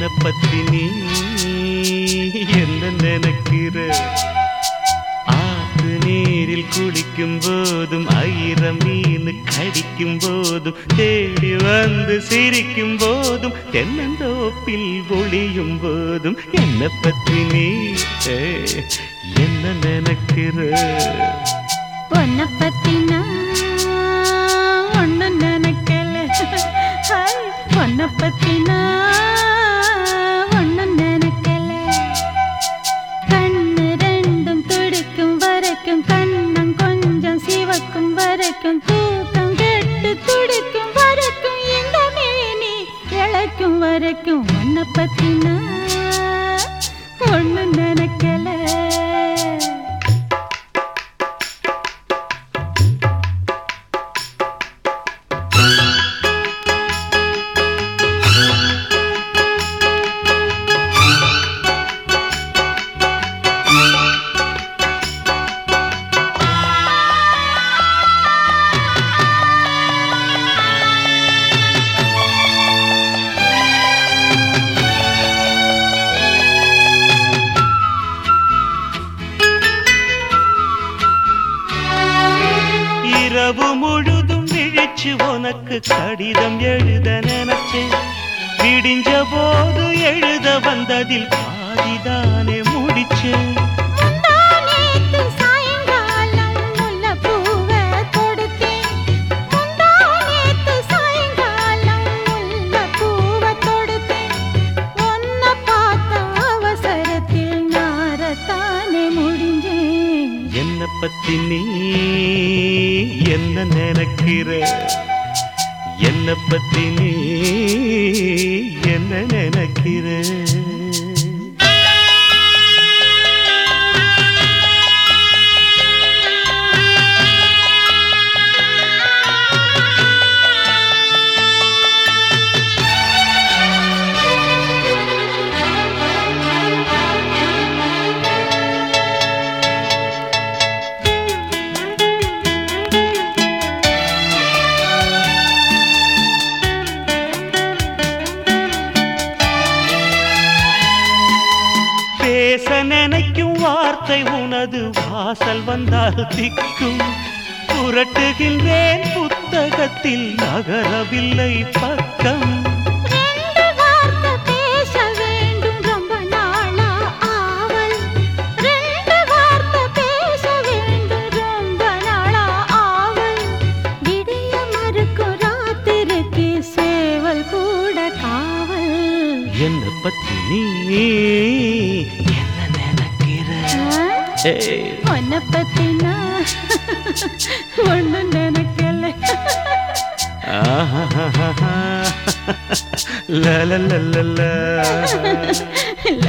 பத்தி நீ என்ன நினைக்கிற ஆத்து நீரில் குளிக்கும் போதும் ஆயிரம் மீன் கடிக்கும் போதும் தேடி வந்து சிரிக்கும் போதும் தென்னந்தோப்பில் ஒளியும் போதும் என்ன பத்தி நீ ஏ, என்ன நினைக்கிற உன்னை பத்தி நான் ஒண்ணு நினைக்கல ஹாய், உன்னை பத்தி நான் ஒண்ணு நினைக்கல கண்ணு ரெண்டும் துடிக்கும் வரைக்கும் கண்ணம் கொஞ்சம் சிவக்கும் வரைக்கும் தூக்கம் கெட்டு துடிக்கும் வரைக்கும் இந்த மேனி இழைக்கும் வரைக்கும் உன்னை பத்தி நான் ஒண்ணு நினைக்கல இரவு முழுதும் விழிச்சு உனக்கு கடிதம் எழுத நினைச்சேன் விடிஞ்ச போது எழுத வந்ததில் பாதிதானே முடிச்சேன் முந்தானேத்து சாயங்காலம் முல்லைப்பூவை தொடுத்தேன். முந்தானேத்து சாயங்காலம் முல்லைப்பூவை தொடுத்தேன். உன்னை பார்த்த அவசரத்தில் நாரத்தானே முடிஞ்சேன். என்ன பத்தி நீ என்ன நினைக்கிற என்ன பத்தி நீ என்ன நினைக்கிற பேச நினைக்கும் வார்த்தை உனது வாசல் வந்தால் திக்கும் புரட்டுகின்றேன் புத்தகத்தில் நகரவில்லை பக்கம் ரெண்டு வார்த்தை பேச வேண்டும் ரொம்ப நாளா ஆவல். ரெண்டு வார்த்தை பேச வேண்டும் ரொம்ப நாளா ஆவல். விடிய மறுக்கும் ராத்திரிக்கு சேவல் கூட காவல் என்ன பத்தி நீ என்ன நினைக்கிற ஏய், உன்னை பத்தி நான் ஒண்ணு நினைக்கல ஆஹாஹாஹா. லா, லா, லா, லா, லா.